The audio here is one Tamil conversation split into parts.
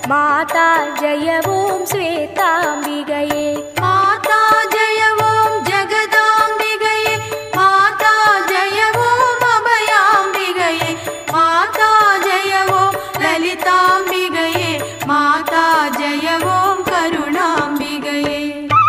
மாதா ஜெய ஓம் ஸ்வேதாம்பிகையே மாதா ஜெய ஓம் ஜெகதாம்பிகையே மாதா ஜெய ஓம் அபயாம்பிகையே மாதா ஜெய ஓம் லலிதாம்பிகையே மாதா ஜெய ஓம் கருணாம்பிகையே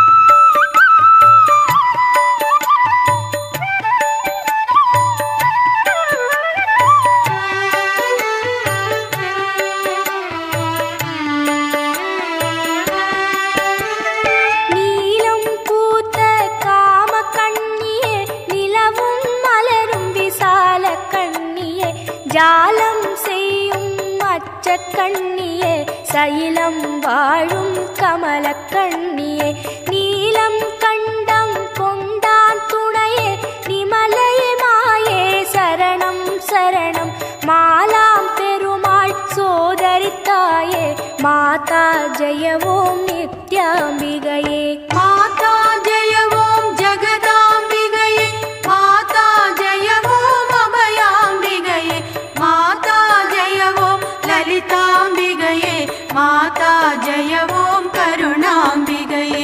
நீலம் பூத்த காம கண்ணியே நிலவும் மலரும் விசால கண்ணியே ஜாலம் செய்யும் அச்ச கண்ணியே சைலம் வாழும் கமல கண்ணியே நீலம் கண்டம் கொண்டான் துணையே நிமலையே மாயே சரணம் சரணம் மாலாம் பெருமாள் சோதரி தாயே மாதா ஜெய ஓம் நித்யாம்பிகையே மாதா ஜெய ஓம் ஜெகதாம்பிகையே மாதா ஜெய ஓம் அபயாம்பிகையே மாதா ஜெய ஓம் லலிதாம்பிகையே மாதா ஜெய ஓம் கருணாம்பிகையே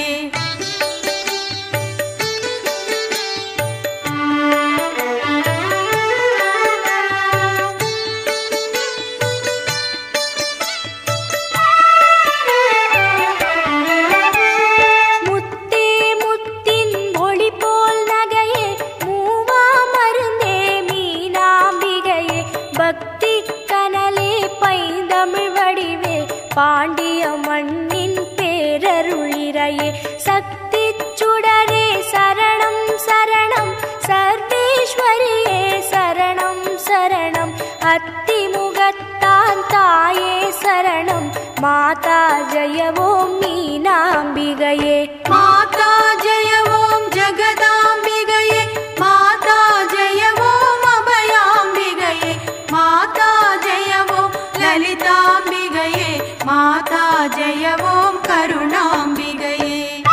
முத்தே முத்தின் ஒளி போல் நகையே மூவா மருந்தே மீனாம்பிகையே பக்தி கனலே பைந்தமிழ் வடிவே பாண்டிய மண்ணின் பேரருளிரையே சக்தி சுடரே சரணம் சரணம் சர்வேஸ்வரியே சரணம் சரணம் அத்திமுகத்தான் தாயே சரணம் மாதா ஜெய ஓம் மீனாம்பிகையே மாதா ஜெய ஓம் ஜெகதாம்பிகையே மாதா ஜெய ஓம் அபயாம்பிகையே மாதா ஜெய ஓம் லலிதாம்பிகையே மாதா ஜெய ஓம் கருணாம்பிகையே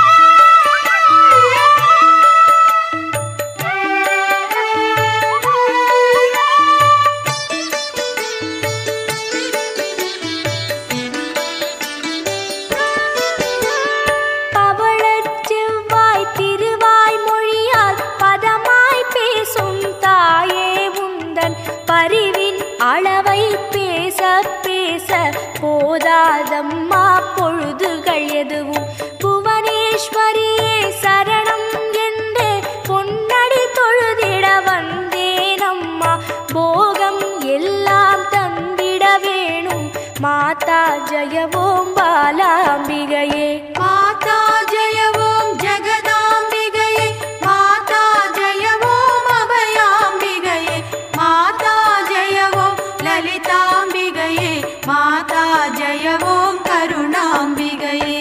பவளச் செவ்வாய் திருவாய் மொழியால் பதமாய் பேசும் தாயே உந்தன் பரிவின் அளவை பேச பேச போதாதம்மா பொழுதுகள் எதுவும் புவனேஸ்வரியே சரணம் என்று பொன்னடி தொழுதிட வந்தேனம்மா போகம் எல்லாம் தந்திட வேணும் மாதா ஜெய ஓம் பாலாம்பிகையே மாதா ஜெய ஓம் ஜெகதாம்பிகையே மாதா ஜெய ஓம் அபயாம்பிகையே மாதா ஜெய ஓம் லலிதாம்பிகையே மாதா ஜெய ஓம் கருணாம்பிகையே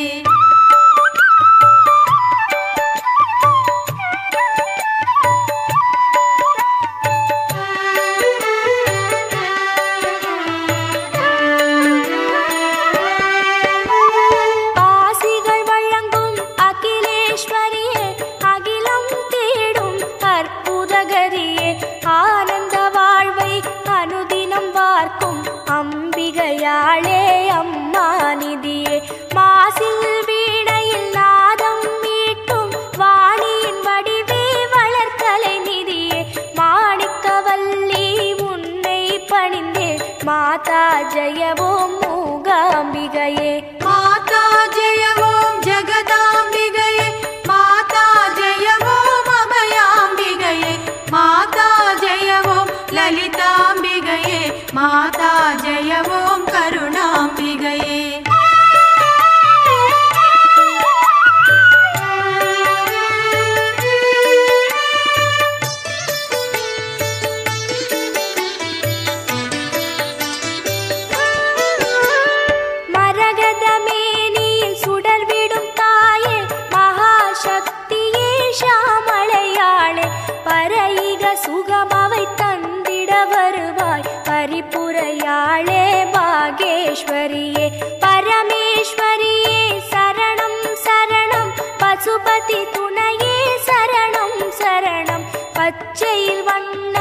பாசிகள் வழங்கும் அகிலேஸ்வரியே அகிலம் தேடும் அற்புதகரியே ஆனந்த வாழ்வை அனுதினம் வார்க்கும் அம்பிகையாளே அம்மா நிதியே மாசில் வீணையில் நாதம் மீட்டும் வாணியின் வடிவே வளர்க்கலை நிதியே மாணிக்கவல்லி உன்னை பணிந்தே மாதா ஜெயவோம் மூகாம்பிகையே மாதா ஜெய ஓம் ஜெகதாம்பிகையே மாதா ஜெய ஓம் அபயாம்பிகையே மாதா ஜெய ஓம் லலிதாம்பிகையே மாதா ஜெய ஓம் கருணாம்பிகையே மரகதமேனியில் சுடர்விடும் தாயே மகாசக்தியே ஷாமளையாளே பரையிக சுகமவை தந்திட வருவாய் பரிபுரையாளே பாகேஸ்வரியே பரமேஸ்வரியே சரணம் சரணம் பசுபதி துணையே சரணம் சரணம் பச்சையில் வண்ண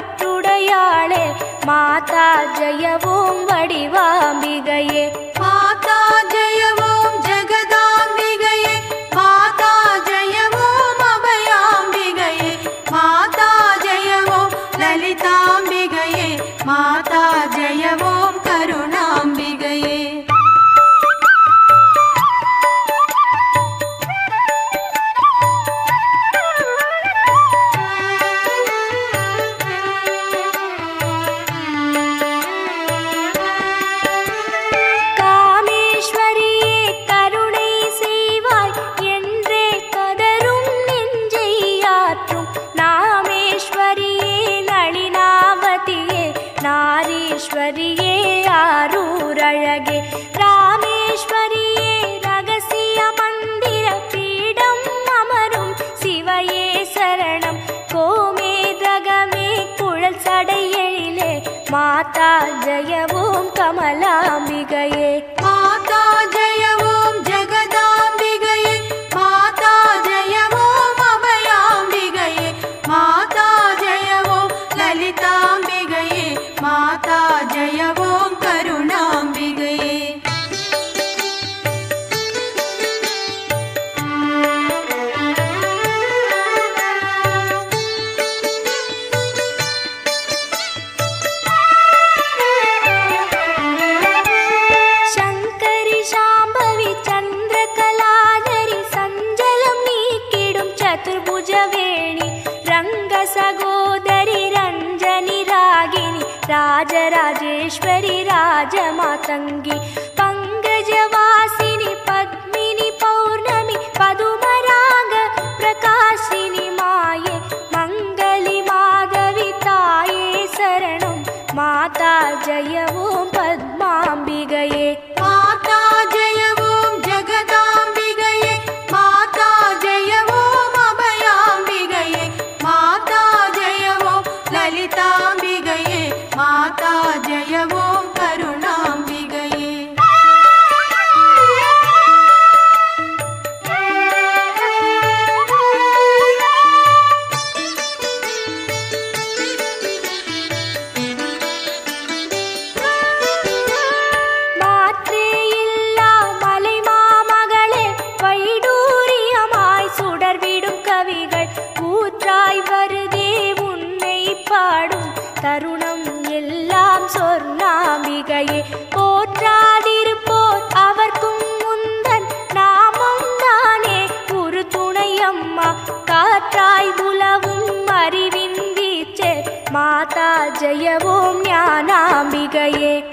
பட்டுடையாளே மாதா ஜெயவோம் வடிவாம்பிகையே மாதா மாதா ஜெய ஓம் ஜெகதாம்பிகையே மாதா ஜெய ஓம் அபயாம்பிகையே மாதா ஜெய ஓம் லலிதாம்பிகையே மாதா ஜெய ஓம் கருணாம்பிகையே காமேஸ்வரியே கருணை செய்வாய் என்றே கதரும் நெஞ்சை ஆற்றும் நாமேஸ்வரியே நளினாவதியே நாரீஸ்வரியே ஆரூரழகே ராமேஸ்வரியே ரகசிய மந்திர பீடம் அமரும் சிவையே சரணம் கோமேதகமே குழல் சடையெழிலே மாதா ஜெய ஓம் கமலாம்பிகையே மாதா ஜெய ஓம் ஜெகதாம்பிகையே மாதா ஜெய ஓம் அபயாம்பிகையே மாதா ஜெய ஓம் லலிதாம்பிகையே மாதா ஜெய ஓம் கருணாம்பிகையே சங்கரி சாம்பவி சந்திரகலாதரி சஞ்சலம் நீக்கிடும் சதுர்புஜவேணி ரங்க சகோதரி ரஞ்சனி ராகினி ராஜராஜேஸ்வரி ராஜமாதங்கி பங்கஜவாசினி பத்மினி பௌர்ணமி பதுமராக பிரகாசினி மாயே மங்களி மாதவி தாயே சரணம் மாதா ஜெய ஓம் பத்மாம்பிகையே மாதா ஜெய ஓம் ஜெகதாம்பிகையே மாதா ஜெய ஓம் அபயாம்பிகையே மாதா ஜெய ஓம் லலிதாம்பிகையே மாதா ஜெய ஓம் கருணாம்பிகையே மாற்றே இல்லா மலை மாமகளே வைடூரியமாய் சுடர்விடும் கவிகள் கூற்றாய் வருதே உன்னை பாடும் தருணம் எல்லாம் சொர்ணாம்பிகையே போற்றாதிருப்போர் அவர்க்கும் முந்தன் நாமம் தானே ஒரு துணை அம்மா காற்றாய் உலவும் அறிவின் வீச்சே மாதா ஜெய ஓம் ஞானாம்பிகையே